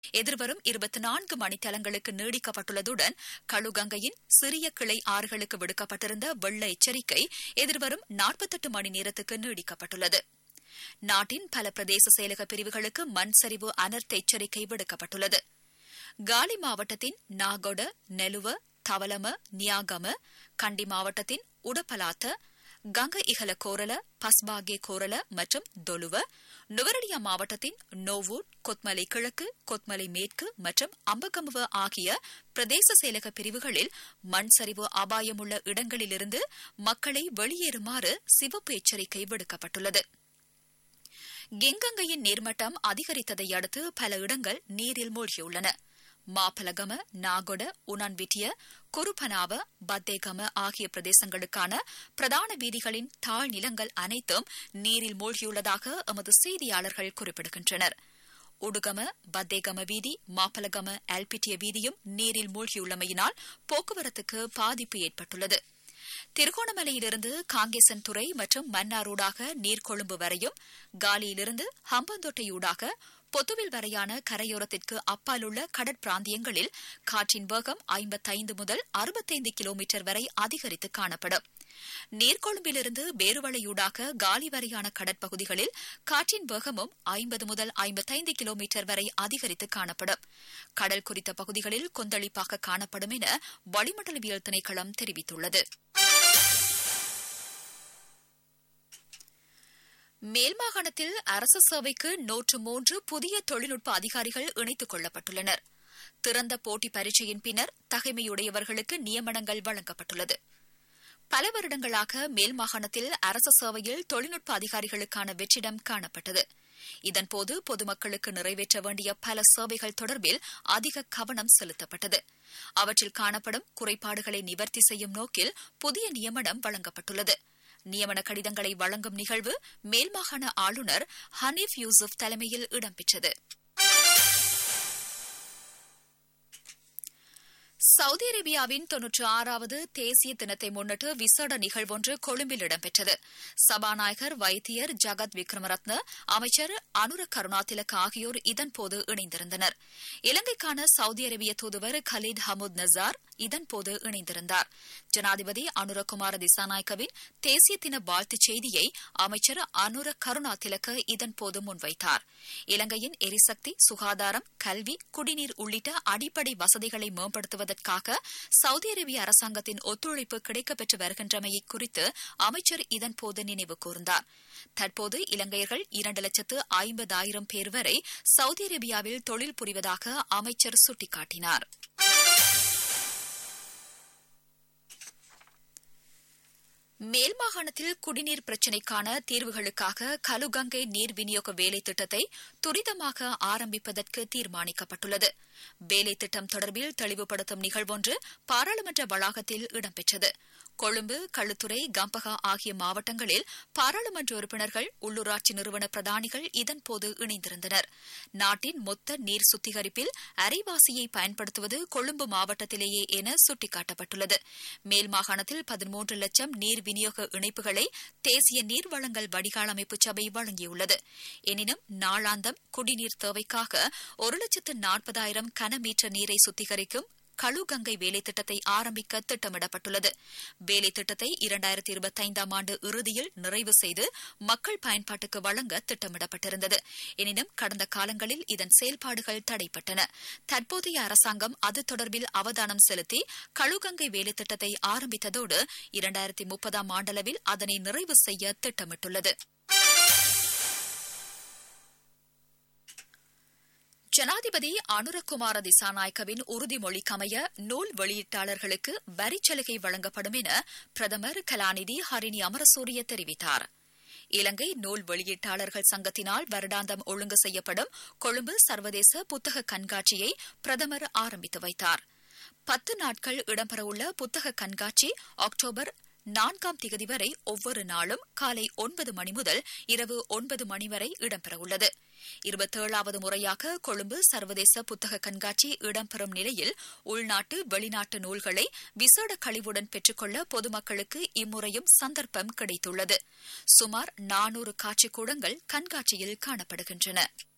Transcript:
எதிர்வரும் இருபத்தி நான்கு மணித்தலங்களுக்கு நீடிக்கப்பட்டுள்ளதுடன் களுகங்கையின் சிறிய கிளை ஆறுகளுக்கு விடுக்கப்பட்டிருந்த வெள்ள எச்சரிக்கை எதிர்வரும் நாற்பத்தெட்டு மணி நேரத்துக்கு நீடிக்கப்பட்டுள்ளது நாட்டின் பல பிரதேச செயலக பிரிவுகளுக்கு மண் சரிவு அனர்த்த எச்சரிக்கை விடுக்கப்பட்டுள்ளது காலி மாவட்டத்தின் நாகொட நெலுவ தவலம நியாகம கண்டி மாவட்டத்தின் உடப்பலாத்த கங்க இகல கோரல பஸ்பாகே கோரல மற்றும் தொலுவ நுவரலியா மாவட்டத்தின் நோவூர் கொத்மலை கிழக்கு கொத்மலை மேற்கு மற்றும் அம்பகமுவ ஆகிய பிரதேச செயலக பிரிவுகளில் மண் சரிவு அபாயமுள்ள இடங்களிலிருந்து மக்களை வெளியேறுமாறு சிவப்பு எச்சரிக்கை விடுக்கப்பட்டுள்ளது கெங்கங்கையின் நீர்மட்டம் அதிகரித்ததை அடுத்து பல இடங்கள் நீரில் மூழ்கியுள்ளன மாப்பலகம நாகொட உனான்விட்டிய குருபனாவ பத்தேகம ஆகிய பிரதேசங்களுக்கான பிரதான வீதிகளின் தாழ் நிலங்கள் அனைத்தும் நீரில் மூழ்கியுள்ளதாக எமது செய்தியாளர்கள் குறிப்பிடுகின்றனர் உடுகம பத்தேகம வீதி மாப்பலகம அல்பிட்டிய வீதியும் நீரில் மூழ்கியுள்ளமையினால் போக்குவரத்துக்கு பாதிப்பு ஏற்பட்டுள்ளது திருகோணமலையிலிருந்து காங்கேசன் துறை மற்றும் மன்னாரூடாக நீர்கொழும்பு வரையும் காலியிலிருந்து ஹம்பந்தோட்டையூடாக பொத்துவில் வரையான கரையோரத்திற்கு அப்பாலுள்ள கடற்பிராந்தியங்களில் காற்றின் வேகம் ஐம்பத்தைந்து முதல் அறுபத்தைந்து கிலோமீட்டர் வரை அதிகரித்து காணப்படும் நீர்கொழும்பிலிருந்து பேருவளையூடாக காலி வரையான கடற்பகுதிகளில் காற்றின் வேகமும் ஐம்பது முதல் ஐம்பத்தைந்து கிலோமீட்டர் வரை அதிகரித்து காணப்படும் கடல் குறித்த பகுதிகளில் கொந்தளிப்பாக காணப்படும் என வளிமண்டலவியல் திணைக்களம் தெரிவித்துள்ளது மேல் மாகாணத்தில் அரசு சேவைக்கு நூற்று மூன்று புதிய தொழில்நுட்ப அதிகாரிகள் இணைத்துக் கொள்ளப்பட்டுள்ளனர் திறந்த போட்டி பரீட்சையின் பின்னர் தகைமையுடையவர்களுக்கு நியமனங்கள் வழங்கப்பட்டுள்ளது பல வருடங்களாக மேல் மாகாணத்தில் அரசு சேவையில் தொழில்நுட்ப அதிகாரிகளுக்கான வெற்றிடம் காணப்பட்டது இதன்போது பொதுமக்களுக்கு நிறைவேற்ற வேண்டிய பல சேவைகள் தொடர்பில் அதிக கவனம் செலுத்தப்பட்டது அவற்றில் காணப்படும் குறைபாடுகளை நிவர்த்தி செய்யும் நோக்கில் புதிய நியமனம் வழங்கப்பட்டுள்ளது நியமன கடிதங்களை வழங்கும் நிகழ்வு மேல் மாகாண ஆளுநர் ஹனீப் யூசுப் தலைமையில் இடம்பெற்றது சவுதி அரேபியாவின் தொன்னூற்றி ஆறாவது தேசிய தினத்தை முன்னிட்டு விசேட நிகழ்வொன்று கொழும்பில் இடம்பெற்றது சபாநாயகர் வைத்தியர் ஜகத் விக்ரமரத்ன அமைச்சர் அனுர கருணாதிலக் ஆகியோர் இதன்போது இணைந்திருந்தனர் இலங்கைக்கான சவுதி அரேபிய தூதுவர் கலீத் ஹமுத் நசார் இதன்போது இணைந்திருந்தார் ஜனாதிபதி அனுரகுமார திசாநாயக்கவின் தேசிய தின வாழ்த்துச் செய்தியை அமைச்சர் அனுர கருணாதிலக்க இதன்போது முன்வைத்தார் இலங்கையின் எரிசக்தி சுகாதாரம் கல்வி குடிநீர் உள்ளிட்ட அடிப்படை வசதிகளை மேம்படுத்துவதற்காக சவுதி அரேபிய அரசாங்கத்தின் ஒத்துழைப்பு கிடைக்கப்பெற்று வருகின்றமையை குறித்து அமைச்சர் இதன்போது நினைவு கூர்ந்தார் தற்போது இலங்கையர்கள் இரண்டு லட்சத்து ஐம்பதாயிரம் பேர் வரை சவுதி அரேபியாவில் தொழில் புரிவதாக அமைச்சர் சுட்டிக்காட்டினார் மேல் மாகாணத்தில் குடிநீர் பிரச்சினைக்கான தீர்வுகளுக்காக கலுகங்கை நீர் விநியோக வேலை திட்டத்தை துரிதமாக ஆரம்பிப்பதற்கு தீர்மானிக்கப்பட்டுள்ளது வேலை திட்டம் தொடர்பில் தெளிவுபடுத்தும் நிகழ்வொன்று பாராளுமன்ற வளாகத்தில் இடம்பெற்றது கொழும்பு களுத்துறை கம்பகா ஆகிய மாவட்டங்களில் பாராளுமன்ற உறுப்பினர்கள் உள்ளூராட்சி நிறுவன பிரதானிகள் இதன்போது இணைந்திருந்தனர் நாட்டின் மொத்த நீர் சுத்திகரிப்பில் அரைவாசியை பயன்படுத்துவது கொழும்பு மாவட்டத்திலேயே என சுட்டிக்காட்டப்பட்டுள்ளது மேல் மாகாணத்தில் பதிமூன்று லட்சம் நீர் விநியோக இணைப்புகளை தேசிய நீர் வளங்கள் வடிகால் அமைப்பு சபை வழங்கியுள்ளது எனினும் நாளாந்தம் குடிநீர் தேவைக்காக ஒரு லட்சத்து நாற்பதாயிரம் கன மீட்டர் நீரை சுத்திகரிக்கும் களுகங்கை வேலை திட்டத்தை ஆரம்பிக்க திட்டமிடப்பட்டுள்ளது வேலை திட்டத்தை இரண்டாயிரத்தி இருபத்தைந்தாம் ஆண்டு இறுதியில் நிறைவு செய்து மக்கள் பயன்பாட்டுக்கு வழங்க திட்டமிடப்பட்டிருந்தது எனினும் கடந்த காலங்களில் இதன் செயல்பாடுகள் தடைப்பட்டன தற்போதைய அரசாங்கம் அது தொடர்பில் அவதானம் செலுத்தி களுகங்கை வேலை திட்டத்தை ஆரம்பித்ததோடு இரண்டாயிரத்தி முப்பதாம் ஆண்டளவில் அதனை நிறைவு செய்ய திட்டமிட்டுள்ளது ஜனாதிபதி அனுரகுமார திசாநாயக்கவின் உறுதிமொழிக்கமைய நூல் வெளியீட்டாளர்களுக்கு வரிச்சலுகை வழங்கப்படும் என பிரதமர் கலாநிதி ஹரிணி அமரசூரிய தெரிவித்தார் இலங்கை நூல் வெளியீட்டாளர்கள் சங்கத்தினால் வருடாந்தம் ஒழுங்கு செய்யப்படும் கொழும்பு சர்வதேச புத்தக கண்காட்சியை பிரதமர் ஆரம்பித்து வைத்தார் பத்து நாட்கள் இடம்பெறவுள்ள புத்தக கண்காட்சி அக்டோபர் நான்காம் திகதி வரை ஒவ்வொரு நாளும் காலை ஒன்பது மணி முதல் இரவு ஒன்பது மணி வரை இடம்பெறவுள்ளது இருபத்தேழாவது முறையாக கொழும்பு சர்வதேச புத்தக கண்காட்சி இடம்பெறும் நிலையில் உள்நாட்டு வெளிநாட்டு நூல்களை விசேட கழிவுடன் பெற்றுக்கொள்ள பொதுமக்களுக்கு இம்முறையும் சந்தர்ப்பம் கிடைத்துள்ளது சுமார் நானூறு காட்சிக்கூடங்கள் கண்காட்சியில் காணப்படுகின்றன